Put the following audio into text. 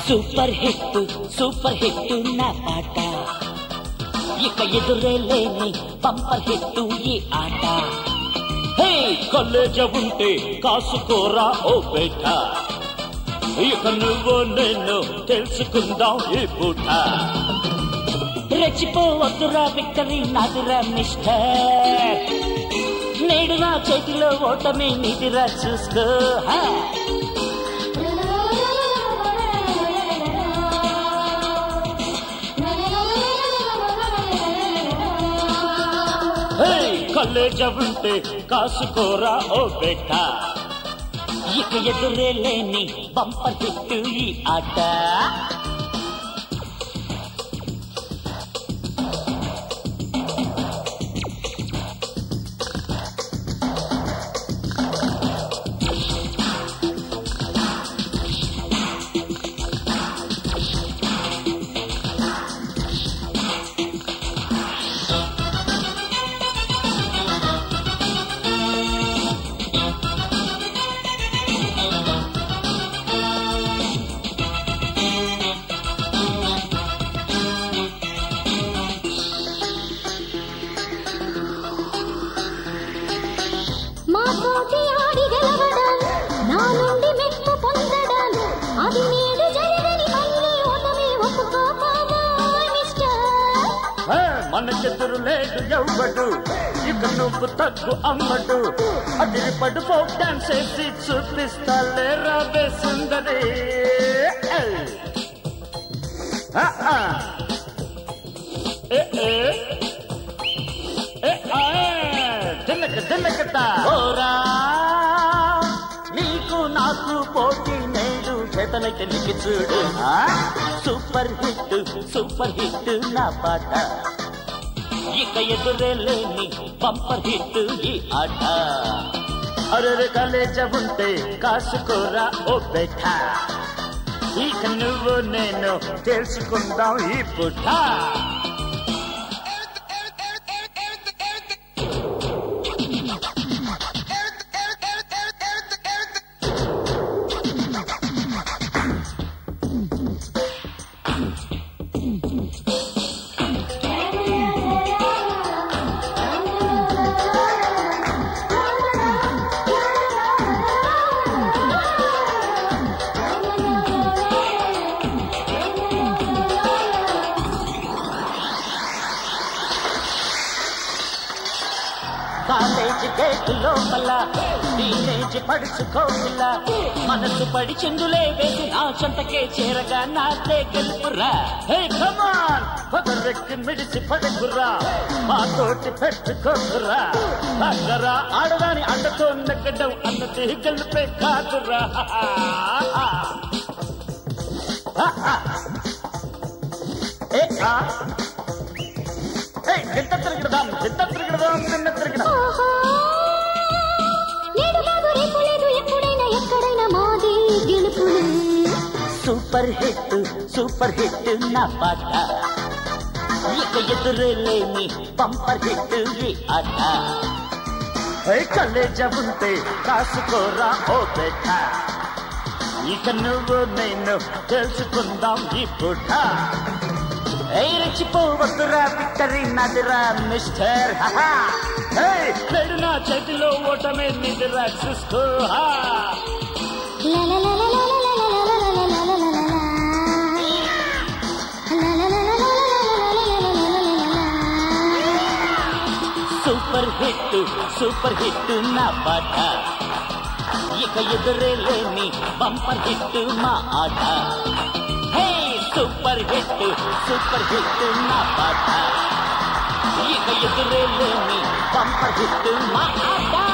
Super hit super hit నా పాట ఇక ఎదురే లేని బంపర్ హిట్ ఈ ఆట హే కలేజ ఉంటే కాసుకోరా ఓ బేట ఇక నువ్వు నేను తెలుసుకుందాం ఈ పూట రెచ్చిపోవద్దురా విక్టరీ నాదిరా మిస్టర్ నేడు నా చేతిలో ఓటమి నిధిరా చూసుకో హా. హే కలేజ ఉంటే కాసుకోరా ఓ బేట ఇక ఎదురే లేని బంపర్ హిట్ ఈ ఆట మా తోటి ఆడి గెలవడం నా నుండి మెప్పు పొందడం అది నేడు జరగని మళ్ళీ ఓటమి ఒప్పుకోపోవా మిస్టర్ హే, మనకెదురు లేడు ఎవ్వడు ఇక నువ్వు తగ్గు అమ్మడు అదిరిపడు ఫోక్ డాన్స్ వేసి చూపిస్తా లేరాబే సుందరి ఏ. ఆ, ఆ. ఏ, ఏ. ఏ, ఆ. దిన్నక దిన్నకట ఓరా నీకు నాకు పోటీ నేడు చేతనైతే నీకు చూడు ఆ? సూపర్ హిట్ సూపర్ హిట్ నా పాట ఇక ఎదురే లేని బంపర్ హిట్ ఈ ఆట అరే కలేజ ఉంటే కాసుకోరా ఓ బెఠ ఇక నువ్వు నేను తెలుసుకుందాం ఈ పుట్ట కాలేజీ గేట్ లోపల టీనేజ్ పడుచుకోపిల్ల మనసు పడి చెందులే వేసి నా చెంతకే చేరగా నాదే గెలుపురా హే కమాన్ పదరెక్కి మిడిసి పడుకురా మా తోటి పెట్టుకోకురా అక్కరా ఆడదాని అండతో నెగ్గడం అన్నది గెలుపే కాదురా ఏ ఆ ఏయ్, గింత తిరగడదాం గింత తిరగడదాం నిన్న తిరగడం ఆహా నేడు కాదు రేపు లేదు ఎప్పుడైనా ఎక్కడైనా మాది గెలుపులు సూపర్ హిట్ సూపర్ హిట్ నా పాట ఇక ఎదురే లేని బంపర్ హిట్ ఈ ఆట కలేజ ఉంటే కాసుకోరా ఓ బెట్ట ఇక నువ్వు నేను తెలుసుకుందాం ఈ పూట ఏయ్ రెచ్చిపోవద్దురా విక్టరీ నదిరా మిస్టర్ హహా ఏయ్ నేడు నా చేతిలో ఓటమే నిదిరా చూసుకో హా లా లా లా లా లా లా లా లా లా లా లా లా లా లా. లా లా లా లా లా లా లా లా లా లా లా లా లా. సూపర్ హిట్ సూపర్ హిట్ నా పాట ఇక ఎదురే లేని బంపర్ హిట్ మా ఆట hey super hit super hit నా పాట ఇక ఎదురే లేని బంపర్ హిట్ మా ఆట